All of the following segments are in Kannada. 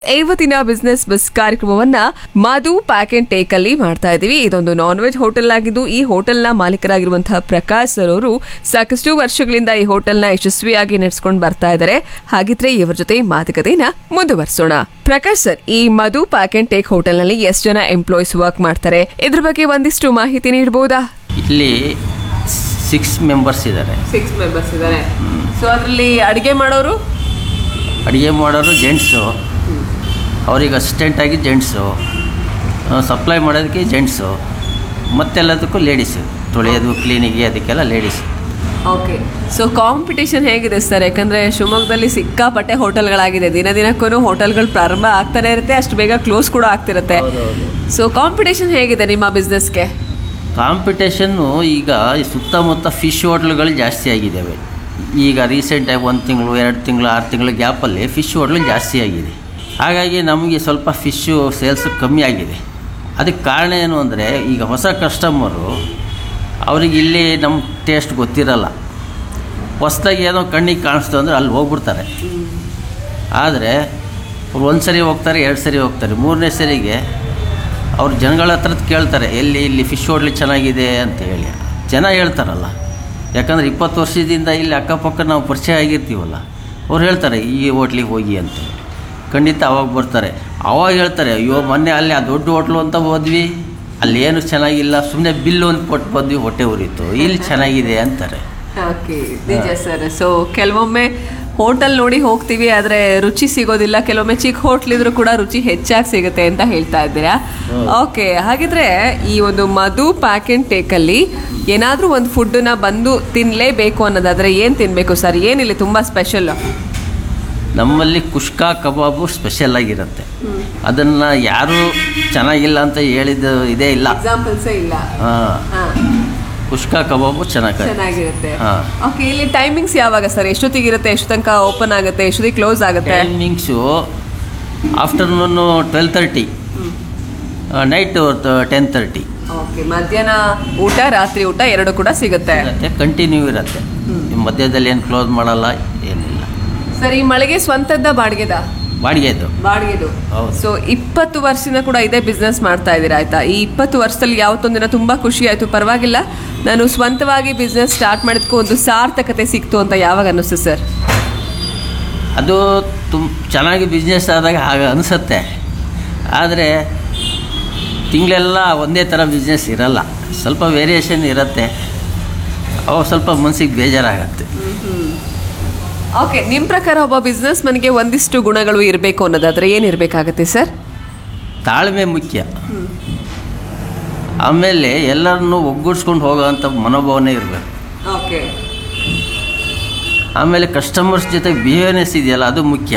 ಇವತ್ತಿನ ಬಿಸ್ನೆಸ್ ಬಸ್ ಕಾರ್ಯಕ್ರಮವನ್ನ ಮಧು ಪ್ಯಾಕ್ ಅಂಡ್ ಟೇಕ್ ಅಲ್ಲಿ ಮಾಡ್ತಾ ಇದೀವಿ ಇದೊಂದು ನಾನ್ ವೆಜ್ ಹೋಟೆಲ್ ಆಗಿದ್ದು ಈ ಹೋಟೆಲ್ನ ಮಾಲೀಕರಾಗಿರುವಂತಹ ಪ್ರಕಾಶ್ ಸರ್ ಅವರು ಸಾಕಷ್ಟು ವರ್ಷಗಳಿಂದ ಈ ಹೋಟೆಲ್ನ ಯಶಸ್ವಿಯಾಗಿ ನಡೆಸ್ಕೊಂಡು ಬರ್ತಾ ಇದ್ದಾರೆ ಹಾಗಿದ್ರೆ ಇವರ ಜೊತೆ ಮಾತುಕತೆನ ಮುಂದುವರಿಸೋಣ ಪ್ರಕಾಶ್ ಸರ್ ಈ Madhu pack and take hotel ನಲ್ಲಿ ಎಷ್ಟು ಜನ ಎಂಪ್ಲಾಯೀಸ್ ವರ್ಕ್ ಮಾಡ್ತಾರೆ ಇದ್ರ ಬಗ್ಗೆ ಒಂದಿಷ್ಟು ಮಾಹಿತಿ ನೀಡಬಹುದಾ ಇಲ್ಲಿ ಸಿಕ್ಸ್ ಮೆಂಬರ್ಸ್ ಇದ್ದಾರೆ ಸಿಕ್ಸ್ ಮೆಂಬರ್ಸ್ ಇದ್ದಾರೆ ಸೊ ಅದರಲ್ಲಿ ಅಡಿಗೆ ಮಾಡೋರು ಅಡುಗೆ ಮಾಡೋರು ಜೆಂಟ್ಸು ಅವ್ರಿಗೆ ಅಸಿಸ್ಟೆಂಟಾಗಿ ಜೆಂಟ್ಸು ಸಪ್ಲೈ ಮಾಡೋದಕ್ಕೆ ಜೆಂಟ್ಸು ಮತ್ತೆಲ್ಲದಕ್ಕೂ ಲೇಡೀಸು ತೊಳೆಯೋದು ಕ್ಲೀನಿಗೆ ಅದಕ್ಕೆಲ್ಲ ಲೇಡೀಸ್ ಓಕೆ ಸೊ ಕಾಂಪಿಟೇಷನ್ ಹೇಗಿದೆ ಸರ್ ಯಾಕಂದ್ರೆ ಶಿವಮೊಗ್ಗದಲ್ಲಿ ಸಿಕ್ಕಾಪಟ್ಟೆ ಹೋಟೆಲ್ಗಳಾಗಿದೆ ದಿನ ದಿನಕ್ಕೂ ಹೋಟೆಲ್ಗಳು ಪ್ರಾರಂಭ ಆಗ್ತಾನೆ ಇರುತ್ತೆ ಅಷ್ಟು ಬೇಗ ಕ್ಲೋಸ್ ಕೂಡ ಆಗ್ತಿರುತ್ತೆ ಸೊ ಕಾಂಪಿಟೇಷನ್ ಹೇಗಿದೆ ನಿಮ್ಮ ಬಿಸ್ನೆಸ್ಗೆ ಕಾಂಪಿಟೇಷನ್ನು ಈಗ ಈ ಸುತ್ತಮುತ್ತ ಫಿಶ್ ಹೋಟ್ಲುಗಳು ಜಾಸ್ತಿ ಆಗಿದ್ದಾವೆ ಈಗ ರೀಸೆಂಟಾಗಿ ಒಂದು ತಿಂಗಳು ಎರಡು ತಿಂಗಳು ಆರು ತಿಂಗಳು ಗ್ಯಾಪಲ್ಲಿ ಫಿಶ್ ಹೋಟ್ಲು ಜಾಸ್ತಿ ಆಗಿದೆ ಹಾಗಾಗಿ ನಮಗೆ ಸ್ವಲ್ಪ ಫಿಶ್ಶು ಸೇಲ್ಸ್ ಕಮ್ಮಿ ಆಗಿದೆ ಅದಕ್ಕೆ ಕಾರಣ ಏನು ಅಂದರೆ ಈಗ ಹೊಸ ಕಸ್ಟಮರು ಅವ್ರಿಗೆ ಇಲ್ಲಿ ನಮ್ಮ ಟೇಸ್ಟ್ ಗೊತ್ತಿರಲ್ಲ ಹೊಸ್ದಾಗಿ ಏನೋ ಕಣ್ಣಿಗೆ ಕಾಣಿಸ್ತು ಅಂದರೆ ಅಲ್ಲಿ ಹೋಗ್ಬಿಡ್ತಾರೆ ಆದರೆ ಅವ್ರು ಒಂದು ಸರಿ ಹೋಗ್ತಾರೆ ಎರಡು ಸರಿ ಹೋಗ್ತಾರೆ ಮೂರನೇ ಸರಿಗೆ ಅವ್ರು ಜನಗಳ ಹತ್ರ ಕೇಳ್ತಾರೆ ಎಲ್ಲಿ ಇಲ್ಲಿ ಫಿಶ್ ಹೋಟ್ಲ್ ಚೆನ್ನಾಗಿದೆ ಅಂತ ಹೇಳಿ ಜನ ಹೇಳ್ತಾರಲ್ಲ ಯಾಕಂದರೆ ಇಪ್ಪತ್ತು ವರ್ಷದಿಂದ ಇಲ್ಲಿ ಅಕ್ಕಪಕ್ಕ ನಾವು ಪರಿಚಯ ಆಗಿರ್ತೀವಲ್ಲ ಅವ್ರು ಹೇಳ್ತಾರೆ ಈ ಹೋಟ್ಲಿಗೆ ಹೋಗಿ ಅಂತ ಖಂಡಿತ ಅವಾಗ ಬರ್ತಾರೆ ಅವಾಗ ಹೇಳ್ತಾರೆ ಅಯ್ಯೋ ಮೊನ್ನೆ ಅಲ್ಲಿ ಆ ದೊಡ್ಡ ಹೋಟ್ಲು ಅಂತ ಹೋದ್ವಿ ಅಲ್ಲಿ ಏನು ಚೆನ್ನಾಗಿಲ್ಲ ಸುಮ್ಮನೆ ಬಿಲ್ಲು ಒಂದು ಕೊಟ್ಟು ಬಂದ್ವಿ ಹೊಟ್ಟೆ ಉರಿತು ಇಲ್ಲಿ ಚೆನ್ನಾಗಿದೆ ಅಂತಾರೆ ಓಕೆ ನಿಜ ಸರ್ ಸೊ ಕೆಲವೊಮ್ಮೆ ಹೋಟೆಲ್ ನೋಡಿ ಹೋಗ್ತೀವಿ ಆದ್ರೆ ರುಚಿ ಸಿಗೋದಿಲ್ಲ ಕೆಲವೊಮ್ಮೆ ಚಿಕ್ಕ ಹೋಟ್ಲ್ ಇದ್ರೂ ಕೂಡ ರುಚಿ ಹೆಚ್ಚಾಗಿ ಸಿಗುತ್ತೆ ಅಂತ ಹೇಳ್ತಾ ಇದ್ದೀರಾ ಓಕೆ ಹಾಗಿದ್ರೆ ಈ ಒಂದು ಮಧು ಪ್ಯಾಕ್ ಅಂಡ್ ಟೇಕ್ ಅಲ್ಲಿ ಏನಾದ್ರೂ ಒಂದು ಫುಡ್ ನ ಬಂದು ತಿನ್ಲೇಬೇಕು ಅನ್ನೋದಾದ್ರೆ ಏನ್ ತಿನ್ಬೇಕು ಸರ್ ಏನಿಲ್ಲ ತುಂಬಾ ಸ್ಪೆಷಲ್ ನಮ್ಮಲ್ಲಿ ಕುಷ್ಕಾ ಕಬಾಬು ಸ್ಪೆಷಲ್ ಆಗಿರುತ್ತೆ ಅದನ್ನು ಯಾರೂ ಚೆನ್ನಾಗಿಲ್ಲ ಅಂತ ಹೇಳಿದ್ದು ಇದೇ ಇಲ್ಲ ಎಕ್ಸಾಂಪಲ್ಸೇ ಇಲ್ಲ ಹಾಂ ಕುಷ್ಕಾ ಕಬಾಬು ಚೆನ್ನಾಗಿ ಚೆನ್ನಾಗಿರುತ್ತೆ ಹಾ. ಓಕೆ ಇಲ್ಲಿ ಟೈಮಿಂಗ್ಸ್ ಯಾವಾಗ ಸರ್ ಎಷ್ಟೊತ್ತಿಗಿರುತ್ತೆ ಎಷ್ಟು ತನಕ ಓಪನ್ ಆಗುತ್ತೆ ಎಷ್ಟೊತ್ತಿಗೆ ಕ್ಲೋಸ್ ಆಗುತ್ತೆ timings afternoon twelve thirty night ten thirty okay ಮಧ್ಯಾಹ್ನ ಊಟ ರಾತ್ರಿ ಊಟ ಎರಡು ಕೂಡ ಸಿಗುತ್ತೆ ಇರುತ್ತೆ ಕಂಟಿನ್ಯೂ ಇರುತ್ತೆ ಈ ಮಧ್ಯದಲ್ಲಿ ಏನು ಕ್ಲೋಸ್ ಮಾಡಲ್ಲ ಏನಿಲ್ಲ ಸರ್ ಈ ಮಳೆಗೆ ಸ್ವಂತದ ಬಾಡಿಗೆದ ಬಾಡಿಗೆದು ಬಾಡಿಗೆದು ಹೌದು. ಸೊ ಇಪ್ಪತ್ತು ವರ್ಷದಿಂದ ಕೂಡ ಇದೇ ಬಿಸ್ನೆಸ್ ಮಾಡ್ತಾ ಇದ್ದೀರಾ ಆಯ್ತಾ ಈ ಇಪ್ಪತ್ತು ವರ್ಷದಲ್ಲಿ ಯಾವತ್ತೊಂದಿನ ತುಂಬಾ ಖುಷಿ ಆಯ್ತು ಪರವಾಗಿಲ್ಲ ನಾನು ಸ್ವಂತವಾಗಿ ಬಿಸ್ನೆಸ್ ಸ್ಟಾರ್ಟ್ ಮಾಡಿದ್ಕೂ ಒಂದು ಸಾರ್ಥಕತೆ ಸಿಕ್ತು ಅಂತ ಯಾವಾಗ ಅನ್ನಿಸ್ತು ಸರ್ ಅದು ತುಂಬ ಚೆನ್ನಾಗಿ ಬಿಸ್ನೆಸ್ ಆದಾಗ ಹಾಗೆ ಅನಿಸುತ್ತೆ ಆದರೆ ತಿಂಗಳೆಲ್ಲ ಒಂದೇ ಥರ ಬಿಸ್ನೆಸ್ ಇರಲ್ಲ ಸ್ವಲ್ಪ ವೇರಿಯೇಷನ್ ಇರುತ್ತೆ ಅವಾಗ ಸ್ವಲ್ಪ ಮನಸ್ಸಿಗೆ ಬೇಜಾರಾಗತ್ತೆ ಓಕೆ ನಿಮ್ಮ ಪ್ರಕಾರ ಒಬ್ಬ ಬಿಸ್ನೆಸ್ ಮನ್ಗೆ ಒಂದಿಷ್ಟು ಗುಣಗಳು ಇರಬೇಕು ಅನ್ನೋದಾದ್ರೆ ಏನಿರಬೇಕಾಗತ್ತೆ ಸರ್ ತಾಳ್ಮೆ ಮುಖ್ಯ ಆಮೇಲೆ ಎಲ್ಲರನ್ನೂ ಒಗ್ಗೂಡಿಸ್ಕೊಂಡು ಹೋಗೋವಂಥ ಮನೋಭಾವನೆ ಇರಬೇಕು ಓಕೆ ಆಮೇಲೆ ಕಸ್ಟಮರ್ಸ್ ಜೊತೆ ಬಿಹೇವ್ನೆಸ್ ಇದೆಯಲ್ಲ ಅದು ಮುಖ್ಯ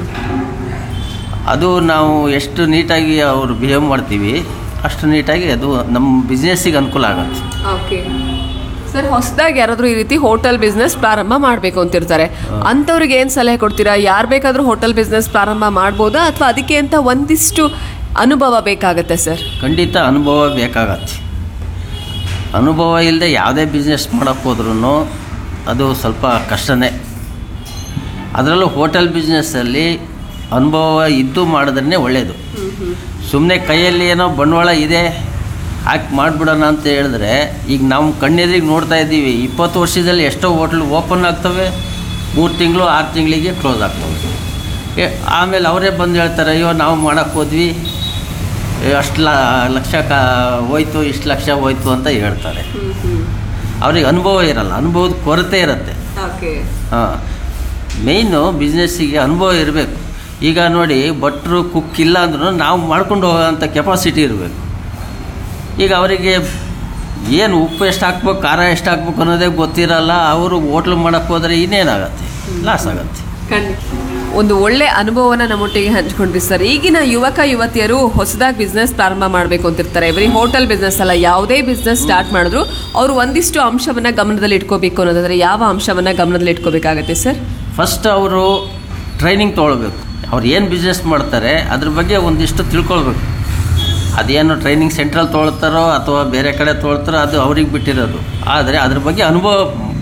ಅದು ನಾವು ಎಷ್ಟು ನೀಟಾಗಿ ಅವ್ರು ಬಿಹೇವ್ ಮಾಡ್ತೀವಿ ಅಷ್ಟು ನೀಟಾಗಿ ಅದು ನಮ್ಮ ಬಿಸ್ನೆಸ್ಸಿಗೆ ಅನುಕೂಲ ಆಗುತ್ತೆ ಓಕೆ ಸರ್ ಹೊಸದಾಗಿ ಯಾರಾದರೂ ಈ ರೀತಿ ಹೋಟೆಲ್ ಬಿಸ್ನೆಸ್ ಪ್ರಾರಂಭ ಮಾಡಬೇಕು ಅಂತಿರ್ತಾರೆ ಅಂಥವ್ರಿಗೆ ಏನು ಸಲಹೆ ಕೊಡ್ತೀರಾ ಯಾರು ಬೇಕಾದರೂ ಹೋಟೆಲ್ ಬಿಸ್ನೆಸ್ ಪ್ರಾರಂಭ ಮಾಡ್ಬೋದಾ ಅಥವಾ ಅದಕ್ಕೆ ಅಂತ ಒಂದಿಷ್ಟು ಅನುಭವ ಬೇಕಾಗತ್ತೆ ಸರ್ ಖಂಡಿತ ಅನುಭವ ಬೇಕಾಗತ್ತೆ ಅನುಭವ ಇಲ್ಲದೆ ಯಾವುದೇ ಬಿಸ್ನೆಸ್ ಮಾಡೋಕ್ಕೆ ಹೋದ್ರೂ ಅದು ಸ್ವಲ್ಪ ಕಷ್ಟನೇ ಅದರಲ್ಲೂ ಹೋಟೆಲ್ ಬಿಸ್ನೆಸ್ಸಲ್ಲಿ ಅನುಭವ ಇದ್ದು ಮಾಡಿದ್ರೇ ಒಳ್ಳೆಯದು ಸುಮ್ಮನೆ ಕೈಯಲ್ಲಿ ಏನೋ ಬಂಡವಾಳ ಇದೆ ಹಾಕಿ ಮಾಡಿಬಿಡೋಣ ಅಂತ ಹೇಳಿದ್ರೆ ಈಗ ನಾವು ಕಣ್ಣೆದ್ರಿಗೆ ನೋಡ್ತಾ ಇದ್ದೀವಿ ಇಪ್ಪತ್ತು ವರ್ಷದಲ್ಲಿ ಎಷ್ಟೋ ಹೋಟ್ಲು ಓಪನ್ ಆಗ್ತವೆ ಮೂರು ತಿಂಗಳು ಆರು ತಿಂಗಳಿಗೆ ಕ್ಲೋಸ್ ಆಗ್ತವೆ ಏ ಆಮೇಲೆ ಅವರೇ ಬಂದು ಹೇಳ್ತಾರೆ ಅಯ್ಯೋ ನಾವು ಮಾಡೋಕ್ಕೆ ಹೋದ್ವಿ ಅಷ್ಟು ಲಕ್ಷ ಕ ಹೋಯ್ತು ಇಷ್ಟು ಲಕ್ಷ ಹೋಯ್ತು ಅಂತ ಹೇಳ್ತಾರೆ ಅವ್ರಿಗೆ ಅನುಭವ ಇರಲ್ಲ ಅನುಭವದ ಕೊರತೆ ಇರುತ್ತೆ ಓಕೆ ಹಾಂ ಮೇಯ್ನು ಬಿಸ್ನೆಸ್ಸಿಗೆ ಅನುಭವ ಇರಬೇಕು ಈಗ ನೋಡಿ ಭಟ್ರು ಕುಕ್ ಇಲ್ಲ ಅಂದ್ರೂ ನಾವು ಮಾಡ್ಕೊಂಡು ಹೋಗೋಂಥ ಕೆಪಾಸಿಟಿ ಇರಬೇಕು ಈಗ ಅವರಿಗೆ ಏನು ಉಪ್ಪು ಎಷ್ಟು ಹಾಕ್ಬೇಕು ಖಾರ ಎಷ್ಟು ಹಾಕ್ಬೇಕು ಅನ್ನೋದೇ ಗೊತ್ತಿರಲ್ಲ ಅವರು ಹೋಟ್ಲು ಮಾಡೋಕ್ಕೆ ಹೋದರೆ ಇನ್ನೇನಾಗತ್ತೆ ಲಾಸ್ ಆಗುತ್ತೆ ಒಂದು ಒಳ್ಳೆ ಅನುಭವನ ನಮ್ಮೊಟ್ಟಿಗೆ ಹಂಚ್ಕೊಂಡ್ರಿ ಸರ್ ಈಗಿನ ಯುವಕ ಯುವತಿಯರು ಹೊಸದಾಗಿ ಬಿಸ್ನೆಸ್ ಪ್ರಾರಂಭ ಮಾಡಬೇಕು ಅಂತಿರ್ತಾರೆ ಬರೀ ಹೋಟೆಲ್ ಬಿಸ್ನೆಸ್ ಅಲ್ಲ ಯಾವುದೇ ಬಿಸ್ನೆಸ್ ಸ್ಟಾರ್ಟ್ ಮಾಡಿದ್ರು ಅವರು ಒಂದಿಷ್ಟು ಅಂಶವನ್ನ ಗಮನದಲ್ಲಿ ಇಟ್ಕೋಬೇಕು ಅನ್ನೋದಾದ್ರೆ ಯಾವ ಅಂಶವನ್ನ ಗಮನದಲ್ಲಿ ಇಟ್ಕೋಬೇಕಾಗತ್ತೆ ಸರ್ ಫಸ್ಟ್ ಅವರು ಟ್ರೈನಿಂಗ್ ತೊಗೊಳ್ಬೇಕು ಅವ್ರು ಏನು ಬಿಸ್ನೆಸ್ ಮಾಡ್ತಾರೆ ಅದ್ರ ಬಗ್ಗೆ ಒಂದಿಷ್ಟು ತಿಳ್ಕೊಳ್ಬೇಕು ಅದೇನು ಟ್ರೈನಿಂಗ್ ಸೆಂಟ್ರಲ್ಲಿ ತೊಗೊಳ್ತಾರೋ ಅಥವಾ ಬೇರೆ ಕಡೆ ತೊಗೊಳ್ತಾರೋ ಅದು ಅವ್ರಿಗೆ ಬಿಟ್ಟಿರೋದು ಆದರೆ ಅದ್ರ ಬಗ್ಗೆ ಅನುಭವ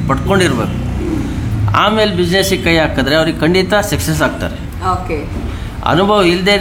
ಪಡ್ಕೊಂಡಿರ್ಬೇಕು ಆಮೇಲೆ ಬಿಸ್ನೆಸ್ಸಿಗೆ ಕೈ ಹಾಕಿದ್ರೆ ಅವ್ರಿಗೆ ಖಂಡಿತ ಸಕ್ಸಸ್ ಆಗ್ತಾರೆ ಓಕೆ ಅನುಭವ ಇಲ್ಲದೆ